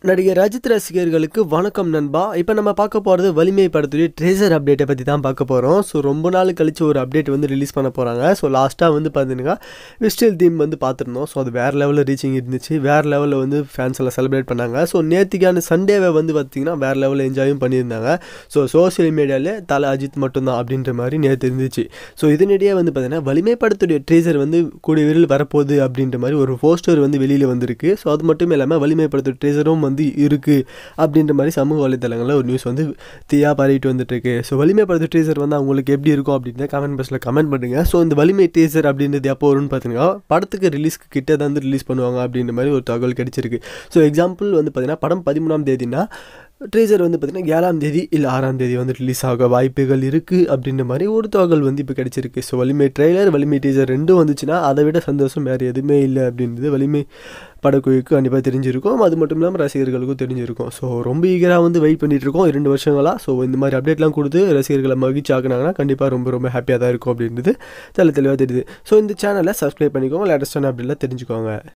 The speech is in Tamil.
நடிகர் அஜித் ரசிகர்களுக்கு வணக்கம் நண்பா இப்போ நம்ம பார்க்க போகிறது வலிமை படத்துடைய ட்ரேசர் அப்டேட்டை பற்றி தான் பார்க்க போகிறோம் ஸோ ரொம்ப நாள் கழிச்சு ஒரு அப்டேட் வந்து ரிலீஸ் பண்ண போகிறாங்க ஸோ லாஸ்ட்டாக வந்து பார்த்தீங்கன்னா விஸ்டில் தீம் வந்து பார்த்துருந்தோம் ஸோ அது வேறு லெவலில் ரீச்சிங் இருந்துச்சு வேறு லெவலில் வந்து ஃபேன்ஸ் எல்லாம் செலிப்ரேட் பண்ணாங்க ஸோ நேற்றுக்கான சண்டேவை வந்து பார்த்திங்கன்னா வேறு லெவலில் என்ஜாயும் பண்ணியிருந்தாங்க ஸோ சோசியல் மீடியாவில் தலை அஜித் மட்டும்தான் அப்படின்ற மாதிரி நேற்று இருந்துச்சு ஸோ இதனிடையே வந்து பார்த்தீங்கன்னா வலிமை படத்துடைய ட்ரேசர் வந்து கூடிய விரைவில் வரப்போகுது அப்படின்ற மாதிரி ஒரு போஸ்டர் வந்து வெளியில் வந்திருக்கு ஸோ அது மட்டும் இல்லாமல் வலிமை படத்துடைய ட்ரேசரும் வந்து இருக்குது அப்படின்ற மாதிரி சமூக வலைத்தளங்களில் ஒரு நியூஸ் வந்து தீயாக பரவிட்டு வந்துட்டுருக்கு ஸோ வலிமை படத்து ட்ரேசர் வந்து அவங்களுக்கு எப்படி இருக்கும் அப்படின்றத கமெண்ட் பாக்ஸில் கமெண்ட் பண்ணுங்கள் ஸோ இந்த வலிமை ட்ரேசர் அப்படின்றது எப்போ வரும்னு பார்த்தீங்கன்னா படத்துக்கு ரிலீஸ்க்கு கிட்ட தான் வந்து ரிலீஸ் பண்ணுவாங்க அப்படின்ற மாதிரி ஒரு தகவல் கிடைச்சிருக்கு ஸோ எக்ஸாம்பிள் வந்து பார்த்தீங்கன்னா படம் பதிமூணாம் தேதினா ட்ரேசர் வந்து பார்த்திங்கன்னா ஏழாம் தேதி இல்லை ஆறாம் தேதி வந்து ரிலீஸ் ஆக வாய்ப்புகள் இருக்குது அப்படின்ற மாதிரி ஒரு தகவல் வந்து இப்போ கிடச்சிருக்கு ஸோ வலிமை ட்ரெய்லர் வலிமை டீசர் ரெண்டும் வந்துச்சுன்னா அதை விட சந்தோஷம் வேறு எதுவுமே இல்லை அப்படின்றது வலிமை படக்குழுக்கு கண்டிப்பாக தெரிஞ்சிருக்கும் அது மட்டும் இல்லாமல் ரசிகர்களுக்கும் தெரிஞ்சிருக்கும் ஸோ ரொம்ப ஈகராக வந்து வெயிட் பண்ணிட்டு இருக்கோம் இரண்டு வருஷங்களாக ஸோ இந்த மாதிரி அப்டேட்லாம் கொடுத்து ரசிகர்களை மகிழ்ச்சி ஆக்குனாங்கன்னா கண்டிப்பாக ரொம்ப ரொம்ப ஹாப்பியாக தான் இருக்கும் அப்படின்றது தெல தெளிவாக தெரியுது ஸோ இந்த சேனலை சப்ஸ்கிரைப் பண்ணிக்கோங்க லேட்டஸ்டான அப்டேட்லாம் தெரிஞ்சுக்கோங்க